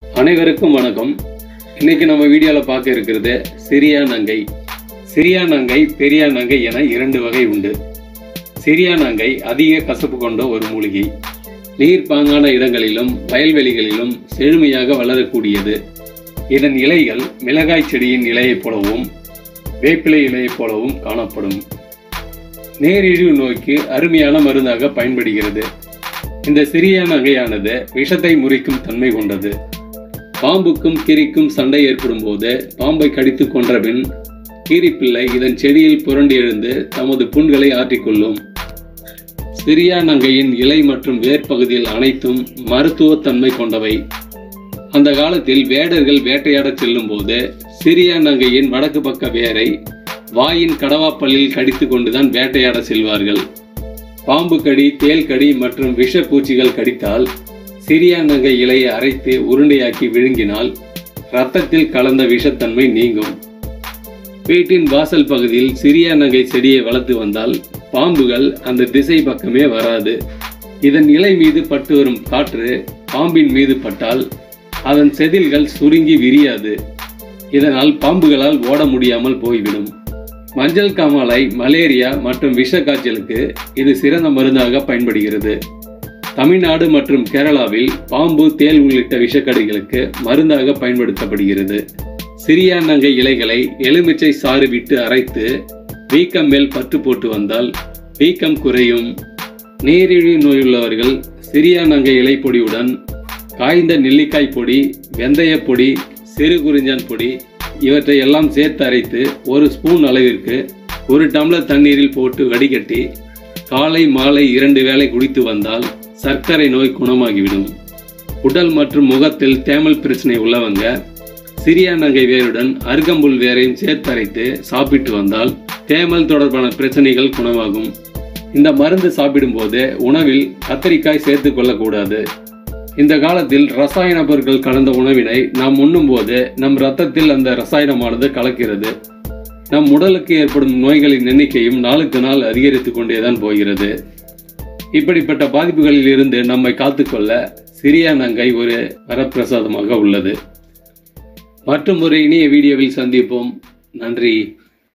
அனைவருக்கும் வணக்கம் இன்னைக்கு நம்ம வீடியோவில் பார்க்க இருக்கிறது சிரியா நங்கை சிரியா நங்கை பெரியா நங்கை என இரண்டு வகை உண்டு சிரியா நங்கை அதிக கசப்பு கொண்ட ஒரு மூலிகை நீர்ப்பாங்கான இடங்களிலும் வயல்வெளிகளிலும் செழுமையாக வளரக்கூடியது இதன் இலைகள் மிளகாய் செடியின் இலையைப் போலவும் வேப்பிலை இலையைப் போலவும் காணப்படும் நீரிழிவு நோய்க்கு அருமையான மருந்தாக பயன்படுகிறது இந்த சிறிய நகையானது விஷத்தை முறிக்கும் தன்மை கொண்டது பாம்புக்கும் கீரிக்கும் சண்டை ஏற்படும் போது பாம்பை கடித்து கொன்றபின் கீரிப்பிள்ளை இதன் செடியில் புரண்டு எழுந்து தமது புண்களை ஆற்றிக்கொள்ளும் சிரியா நங்கையின் இலை மற்றும் வேர் பகுதியில் அனைத்தும் மருத்துவத்தன்மை கொண்டவை அந்த காலத்தில் வேடர்கள் வேட்டையாடச் செல்லும் போது சிரியா நங்கையின் வடக்கு பக்க வேரை வாயின் கடவாப்பல்லில் கடித்து கொண்டுதான் வேட்டையாட செல்வார்கள் பாம்பு கடி தேல் கடி மற்றும் விஷ பூச்சிகள் கடித்தால் சிரியா நங்கை இலையை அரைத்து உருண்டையாக்கி விழுங்கினால் இரத்தத்தில் கலந்த விஷத்தன்மை நீங்கும் வீட்டின் வாசல் பகுதியில் சிரியா நங்கை செடியை வளர்த்து வந்தால் பாம்புகள் அந்த திசை பக்கமே வராது இதன் இலை மீது பட்டு வரும் காற்று பாம்பின் மீது பட்டால் அதன் செதில்கள் சுருங்கி விரியாது இதனால் பாம்புகளால் ஓட முடியாமல் போய்விடும் மஞ்சள் காமாலை மலேரியா மற்றும் விஷ காய்ச்சலுக்கு இது சிறந்த மருந்தாக பயன்படுகிறது தமிழ்நாடு மற்றும் கேரளாவில் பாம்பு தேல் உள்ளிட்ட விஷக்கடிகளுக்கு மருந்தாக பயன்படுத்தப்படுகிறது சிறியா நங்கை இலைகளை எலுமிச்சை சாறு விட்டு அரைத்து வீக்கம் மேல் பற்று போட்டு வந்தால் வீக்கம் குறையும் நீரிழிவு நோயுள்ளவர்கள் சிறியா நங்கை இலை பொடியுடன் காய்ந்த நெல்லிக்காய் பொடி வெந்தய பொடி சிறு குறிஞ்சான் பொடி இவற்றை எல்லாம் சேர்த்து அரைத்து ஒரு ஸ்பூன் அளவிற்கு ஒரு டம்ளர் தண்ணீரில் போட்டு வடிகட்டி காலை மாலை இரண்டு வேளை குடித்து வந்தால் சர்க்கரை நோய் குணமாகிவிடும் உடல் மற்றும் முகத்தில் தேமல் பிரச்சனை உள்ளவங்க சிறியா நங்கை வேருடன் அருகம்புல் வேரையும் சேர்த்து அரைத்து சாப்பிட்டு வந்தால் தேமல் தொடர்பான பிரச்சனைகள் குணமாகும் இந்த மருந்து சாப்பிடும்போது உணவில் கத்தரிக்காய் சேர்த்து கொள்ளக்கூடாது இந்த காலத்தில் ரசாயன பொருட்கள் கலந்த உணவினை நாம் உண்ணும்போது நம் ரத்தத்தில் அந்த ரசாயனமானது கலக்கிறது நம் உடலுக்கு ஏற்படும் நோய்களின் எண்ணிக்கையும் நாளுக்கு நாள் அதிகரித்து கொண்டேதான் போகிறது இப்படிப்பட்ட பாதிப்புகளில் இருந்து நம்மை காத்துக்கொள்ள சிறியா நங்கை ஒரு வரப்பிரசாதமாக உள்ளது மற்றும் ஒரு இனிய வீடியோவில் சந்திப்போம் நன்றி